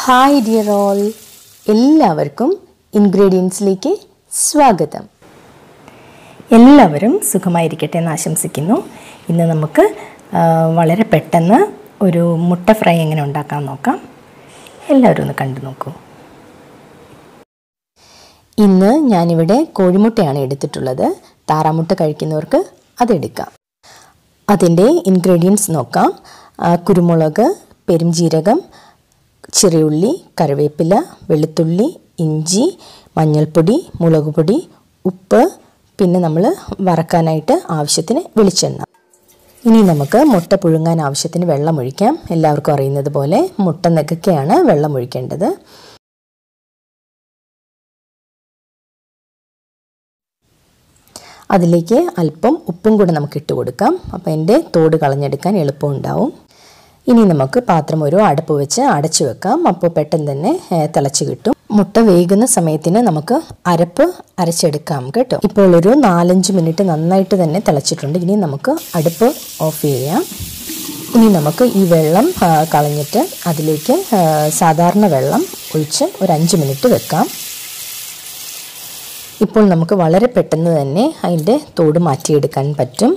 hi dear all എല്ലാവർക്കും ഇൻഗ്രീഡിയൻസിലേക്ക് സ്വാഗതം എല്ലാവരും സുഖമായിരിക്കട്ടെ എന്ന് ആശംസിക്കുന്നു ഇന്ന് നമുക്ക് ആ, വളരെ പെട്ടെന്ന് ഒരു മുട്ട ഫ്രൈ എങ്ങനെ ഉണ്ടാക്കാൻ നോക്കാം എല്ലാവരും ഒന്ന് കണ്ടു നോക്കൂ ഇന്ന് ഞാനിവിടെ കോഴിമുട്ടയാണ് എടുത്തിട്ടുള്ളത് താറാമുട്ട കഴിക്കുന്നവർക്ക് അതെടുക്കാം അതിൻ്റെ ഇൻഗ്രീഡിയൻസ് നോക്കാം ആ, കുരുമുളക് പെരുംജീരകം ചെറിയുള്ളി കറിവേപ്പില വെളുത്തുള്ളി ഇഞ്ചി മഞ്ഞൾപ്പൊടി മുളക് പൊടി ഉപ്പ് പിന്നെ നമ്മൾ വറക്കാനായിട്ട് ആവശ്യത്തിന് വെളിച്ചെണ്ണ ഇനി നമുക്ക് മുട്ട പുഴുങ്ങാൻ ആവശ്യത്തിന് വെള്ളം ഒഴിക്കാം എല്ലാവർക്കും അറിയുന്നത് പോലെ മുട്ട നെകക്കെയാണ് വെള്ളം ഒഴിക്കേണ്ടത് അതിലേക്ക് അല്പം ഉപ്പും കൂടെ നമുക്ക് ഇട്ട് കൊടുക്കാം അപ്പോൾ എൻ്റെ തോട് കളഞ്ഞെടുക്കാൻ എളുപ്പമുണ്ടാവും ഇനി നമുക്ക് പാത്രം ഒരു അടപ്പ് വെച്ച് അടച്ചു വെക്കാം അപ്പോൾ പെട്ടെന്ന് തന്നെ ഏ, തിളച്ച് കിട്ടും മുട്ട വേകുന്ന സമയത്തിന് നമുക്ക് അരപ്പ് അരച്ചെടുക്കാം കേട്ടോ ഇപ്പോൾ ഒരു നാലഞ്ച് മിനിറ്റ് നന്നായിട്ട് തന്നെ തിളച്ചിട്ടുണ്ട് ഇനി നമുക്ക് അടുപ്പ് ഓഫ് ചെയ്യാം ഇനി നമുക്ക് ഈ വെള്ളം ആ, കളഞ്ഞിട്ട് അതിലേക്ക് ആ, സാധാരണ വെള്ളം ഒഴിച്ച് ഒരു അഞ്ച് മിനിറ്റ് വെക്കാം ഇപ്പോൾ നമുക്ക് വളരെ പെട്ടെന്ന് തന്നെ അതിൻ്റെ തോട് മാറ്റിയെടുക്കാൻ പറ്റും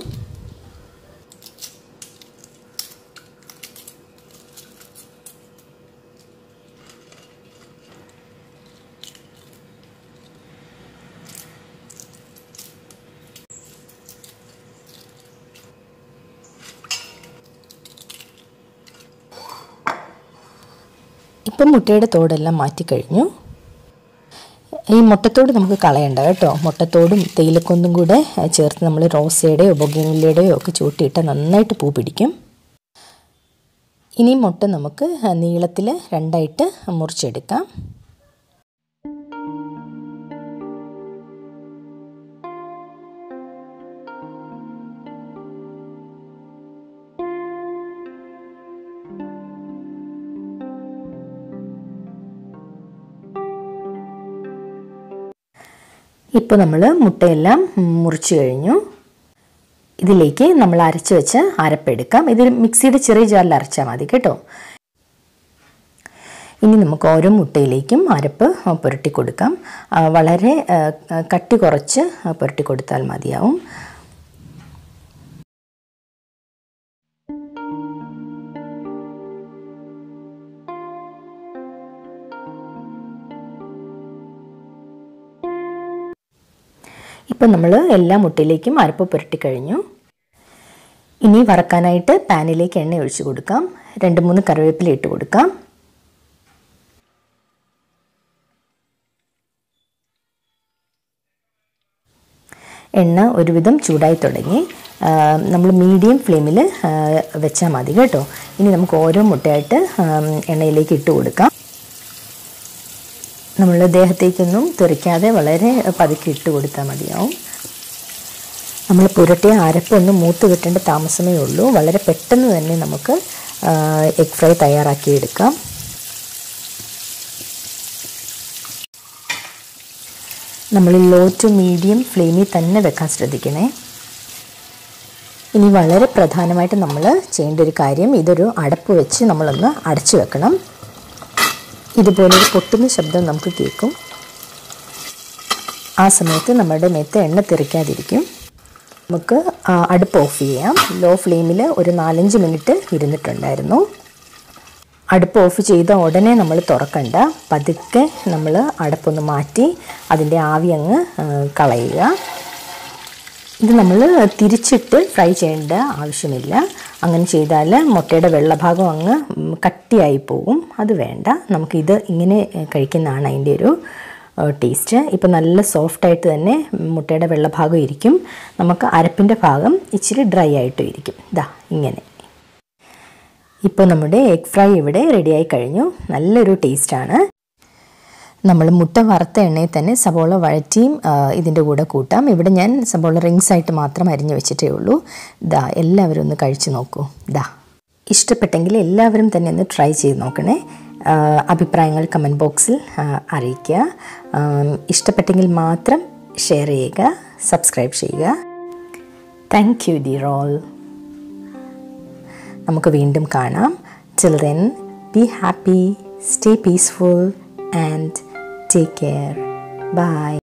ഇപ്പം മുട്ടയുടെ തോടെല്ലാം മാറ്റിക്കഴിഞ്ഞു ഈ മുട്ടത്തോട് നമുക്ക് കളയണ്ട കേട്ടോ മുട്ടത്തോടും തേയിലക്കൊന്തും കൂടെ ഏഹ്, ചേർത്ത് നമ്മൾ റോസയുടെയോ ബൊഗേനിലയുടെയോ ഒക്കെ ചൂട്ടിയിട്ട് നന്നായിട്ട് പൂ പിടിക്കും ഇനി മുട്ട നമുക്ക് നീളത്തിൽ രണ്ടായിട്ട് മുറിച്ചെടുക്കാം ഇപ്പോൾ നമ്മൾ മുട്ടയെല്ലാം മുറിച്ച് കഴിഞ്ഞു ഇതിലേക്ക് നമ്മൾ അരച്ച് വെച്ച് അരപ്പെടുക്കാം ഇത് മിക്സിയുടെ ചെറിയ ജാറിൽ അരച്ചാൽ മതി കേട്ടോ ഇനി നമുക്ക് ഓരോ മുട്ടയിലേക്കും അരപ്പ് പുരട്ടി കൊടുക്കാം ആ, വളരെ ആ, കട്ടി കുറച്ച് പുരട്ടി കൊടുത്താൽ മതിയാവും ഇപ്പം നമ്മൾ എല്ലാ മുട്ടയിലേക്കും അരപ്പ് പുരട്ടി കഴിഞ്ഞു ഇനി വറക്കാനായിട്ട് പാനിലേക്ക് എണ്ണ ഒഴിച്ചു കൊടുക്കാം രണ്ട് മൂന്ന് കറിവേപ്പില ഇട്ട് കൊടുക്കാം എണ്ണ ഒരുവിധം ചൂടായി തുടങ്ങി നമ്മൾ മീഡിയം ഫ്ലെയിമിൽ വെച്ചാൽ മതി കേട്ടോ ഇനി നമുക്ക് ഓരോ മുട്ടയായിട്ട് ആ, എണ്ണയിലേക്ക് ഇട്ട് കൊടുക്കാം നമ്മൾ ദേഹത്തേക്കൊന്നും തെറിക്കാതെ വളരെ പതുക്കെ ഇട്ട് കൊടുത്താൽ മതിയാവും നമ്മൾ പുരട്ടിയ അരപ്പൊന്ന് മൂത്ത് കിട്ടേണ്ട താമസമേ ഉള്ളൂ വളരെ പെട്ടെന്ന് തന്നെ നമുക്ക് എഗ് ഫ്രൈ തയ്യാറാക്കി എടുക്കാം നമ്മൾ ലോ ടു മീഡിയം ഫ്ലെയിമിൽ തന്നെ വെക്കാൻ ശ്രദ്ധിക്കണേ ഇനി വളരെ പ്രധാനമായിട്ട് നമ്മൾ ചെയ്യേണ്ട ഒരു കാര്യം ഇതൊരു അടപ്പ് വെച്ച് നമ്മളൊന്ന് അടച്ചു വെക്കണം ഇതുപോലെ ഒരു പൊട്ടുന്ന ശബ്ദം നമുക്ക് കേൾക്കും ആ സമയത്ത് നമ്മുടെ മെത്ത എണ്ണ തെറിക്കാതിരിക്കും നമുക്ക് ആ, അടുപ്പ് ഓഫ് ചെയ്യാം ലോ ഫ്ലെയിമിൽ ഒരു നാലഞ്ച് മിനിറ്റ് ഇരുന്നിട്ടുണ്ടായിരുന്നു അടുപ്പ് ഓഫ് ചെയ്ത ഉടനെ നമ്മൾ തുറക്കണ്ട പതുക്കെ നമ്മൾ അടുപ്പൊന്ന് മാറ്റി അതിൻ്റെ ആവി അങ്ങ് ആ, കളയുക ഇത് നമ്മൾ തിരിച്ചിട്ട് ഫ്രൈ ചെയ്യേണ്ട ആവശ്യമില്ല അങ്ങനെ ചെയ്താൽ മുട്ടയുടെ വെള്ളഭാഗം അങ്ങ് ഉം, കട്ടിയായി പോകും അത് വേണ്ട നമുക്കിത് ഇങ്ങനെ ഏ, കഴിക്കുന്നതാണ് അതിൻ്റെ ഒരു ടേസ്റ്റ് ഇപ്പോൾ നല്ല സോഫ്റ്റായിട്ട് തന്നെ മുട്ടയുടെ വെള്ളഭാഗം ഇരിക്കും നമുക്ക് അരപ്പിൻ്റെ ഭാഗം ഇച്ചിരി ഡ്രൈ ആയിട്ടും ഇരിക്കും ഇതാ ഇങ്ങനെ ഇപ്പോൾ നമ്മുടെ എഗ് ഫ്രൈ ഇവിടെ റെഡിയായി കഴിഞ്ഞു നല്ലൊരു ടേസ്റ്റാണ് നമ്മൾ മുട്ട വറുത്ത എണ്ണയിൽ തന്നെ സബോള വഴറ്റിയും ആ, ഇതിൻ്റെ കൂടെ കൂട്ടാം ഇവിടെ ഞാൻ സബോള റിങ്സ് ആയിട്ട് മാത്രം അരിഞ്ഞു വെച്ചിട്ടേ ഉള്ളൂ ദാ എല്ലാവരും ഒന്ന് കഴിച്ചു നോക്കൂ ദാ ഇഷ്ടപ്പെട്ടെങ്കിൽ എല്ലാവരും തന്നെ ഒന്ന് ട്രൈ ചെയ്ത് നോക്കണേ ആ, അഭിപ്രായങ്ങൾ കമൻറ്റ് ബോക്സിൽ ആ, അറിയിക്കുക ആ, ഇഷ്ടപ്പെട്ടെങ്കിൽ മാത്രം ഷെയർ ചെയ്യുക സബ്സ്ക്രൈബ് ചെയ്യുക താങ്ക് യു ഡിയർ ഓൾ നമുക്ക് വീണ്ടും കാണാം chill then be happy stay peaceful and take care by